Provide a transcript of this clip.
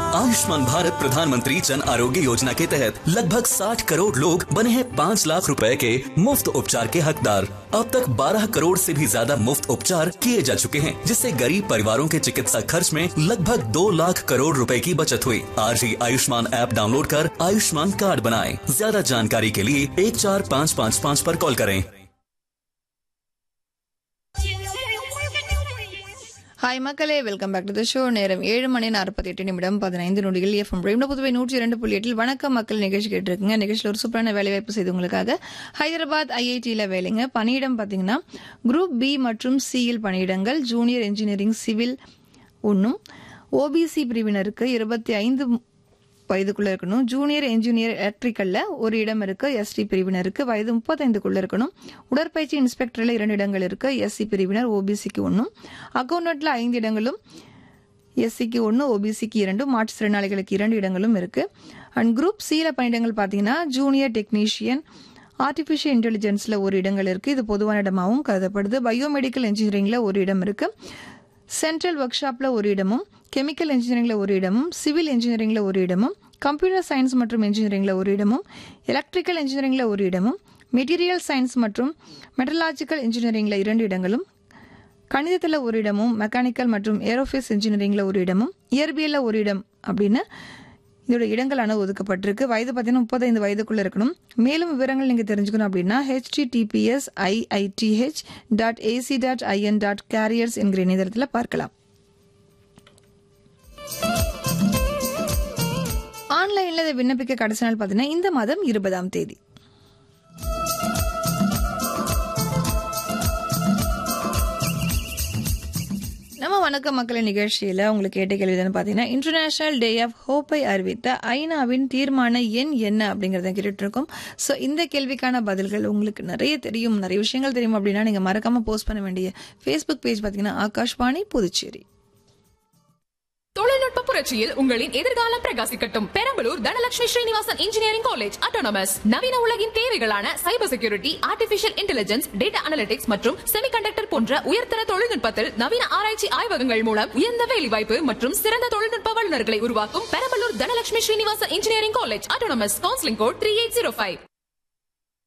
आयुष्मान भारत प्रधानमंत्री जन आरोग्य योजना के तहत लगभग 60 करोड़ लोग बने हैं 5 लाख रुपए के मुफ्त उपचार के हकदार अब तक 12 करोड़ से भी ज्यादा मुफ्त उपचार किए जा चुके हैं जिससे गरीब परिवारों के चिकित्सा खर्च में लगभग 2 लाख करोड़ रुपए की बचत हुई आज ही आयुष्मान ऐप डाउनलोड कर आयुष्मान कार्ड बनाएं ज्यादा जानकारी के लिए एक चार पाँच पाँच पाँच पर कॉल करें ஹாய் மக்களே welcome back to the show நேரம் ஏழு மணி நாற்பத்தி எட்டு நிமிடம் பதினைந்து நொடிகள் எஃப்எம் ரேம்ல புதுவை நூற்றி இரண்டு புள்ளி எட்டில் வணக்கம் மக்கள் நிகழ்ச்சி கேட்டிருக்குங்க நிகழ்ச்சியில் ஒரு சூப்பரான வேலைவாய்ப்பு செய்து உங்களுக்காக ஹைதராபாத் ஐஐடியில் வேலைங்க பணியிடம் பார்த்தீங்கன்னா குரூப் பி மற்றும் சியில் பணியிடங்கள் ஜூனியர் இன்ஜினியரிங் சிவில் ஒன்றும் ஓபிசி பிரிவினருக்கு இருபத்தி ஐந்து வயதுக்குள்ள இருக்கணும் ஜூனியர் இன்ஜினியர் எலக்ட்ரிக்கல்ல ஒரு இடம் இருக்கு எஸ்டி பிரிவினருக்கு வயது முப்பத்தைந்துக்குள்ள இருக்கணும் உடற்பயிற்சி இன்ஸ்பெக்டர்ல இரண்டு இடங்கள் இருக்கு எஸ்சி பிரிவினர் ஓபிசிக்கு ஒன்றும் அக்கௌண்டன்ட்ல ஐந்து இடங்களும் எஸ்சிக்கு ஒன்று ஓபிசிக்கு இரண்டு மாற்றுத்திறனாளிகளுக்கு இரண்டு இடங்களும் இருக்கு அண்ட் குரூப் சில பணியிடங்கள் பார்த்தீங்கன்னா ஜூனியர் டெக்னீஷியன் ஆர்டிஃபிஷியல் இன்டெலிஜென்ஸ்ல ஒரு இடங்கள் இருக்கு இது பொதுவான இடமாகவும் கருதப்படுது பயோமெடிக்கல் இன்ஜினியரிங்ல ஒரு இடம் இருக்கு சென்ட்ரல் ஒர்க் ஷாப்ல ஒரு இடமும் கெமிக்கல் இன்ஜினியரிங்ல ஒரு இடமும் சிவில் இன்ஜினியரிங்ல ஒரு இடமும் கம்ப்யூட்டர் சயின்ஸ் மற்றும் இன்ஜினியரிங்ல ஒரு இடமும் எலக்ட்ரிக்கல் இன்ஜினியரிங்ல ஒரு இடமும் மெட்டீரியல் சயின்ஸ் மற்றும் மெட்டலாஜிக்கல் இன்ஜினியரிங்ல இரண்டு இடங்களும் கணிதத்தில் ஒரு இடமும் மெக்கானிக்கல் மற்றும் ஏரோஃபேஸ் இன்ஜினியரிங்ல ஒரு இடமும் இயற்பியல்ல ஒரு இடம் அப்படின்னு இதோட இடங்களான ஒதுக்கப்பட்டிருக்கு வயது பார்த்தீங்கன்னா முப்பத்தைந்து வயதுக்குள்ள இருக்கணும் மேலும் விவரங்கள் நீங்கள் தெரிஞ்சுக்கணும் அப்படின்னா HTTPS IITH dot AC dot IN dot careers என்கிற இணையதளத்தில் பார்க்கலாம் ஆன்லைனில் இதை விண்ணப்பிக்க கடைசி நாள் பார்த்தீங்கன்னா இந்த மாதம் இருபதாம் தேதி நம்ம வணக்க மக்கள் நிகழ்ச்சியில் உங்களுக்கு கேட்ட கேள்வி என்னன்னு பார்த்தீங்கன்னா இன்டர்நேஷனல் டே ஆஃப் ஹோப்பை அறிவித்த ஐநாவின் தீர்மான எண் என்ன அப்படிங்கிறத கேட்டுட்டு இருக்கோம் ஸோ இந்த கேள்விக்கான பதில்கள் உங்களுக்கு நிறைய தெரியும் நிறைய விஷயங்கள் தெரியும் அப்படின்னா நீங்கள் மறக்காம போஸ்ட் பண்ண வேண்டிய ஃபேஸ்புக் பேஜ் பார்த்தீங்கன்னா ஆகாஷ்வாணி புதுச்சேரி தொழில்நுட்ப புரட்சியில் உங்களின் எதிர்காலம் பிரகாசிக்கட்டும் Perambalur Dhanalakshmi Srinivasan engineering college autonomous நவீன உலகின் தேவைகளான cyber security artificial intelligence data analytics மற்றும் செமிகண்டக்டர் போன்ற உயர்தர தொழில்நுட்பத்தில் நவீன ஆராய்ச்சி ஆய்வகங்கள் மூலம் உயர்ந்த வேலைவாய்ப்பு மற்றும் சிறந்த தொழில்நுட்ப வல்லுநர்களை உருவாக்கும் Perambalur Dhanalakshmi Srinivasan engineering college autonomous counselling code three eight zero five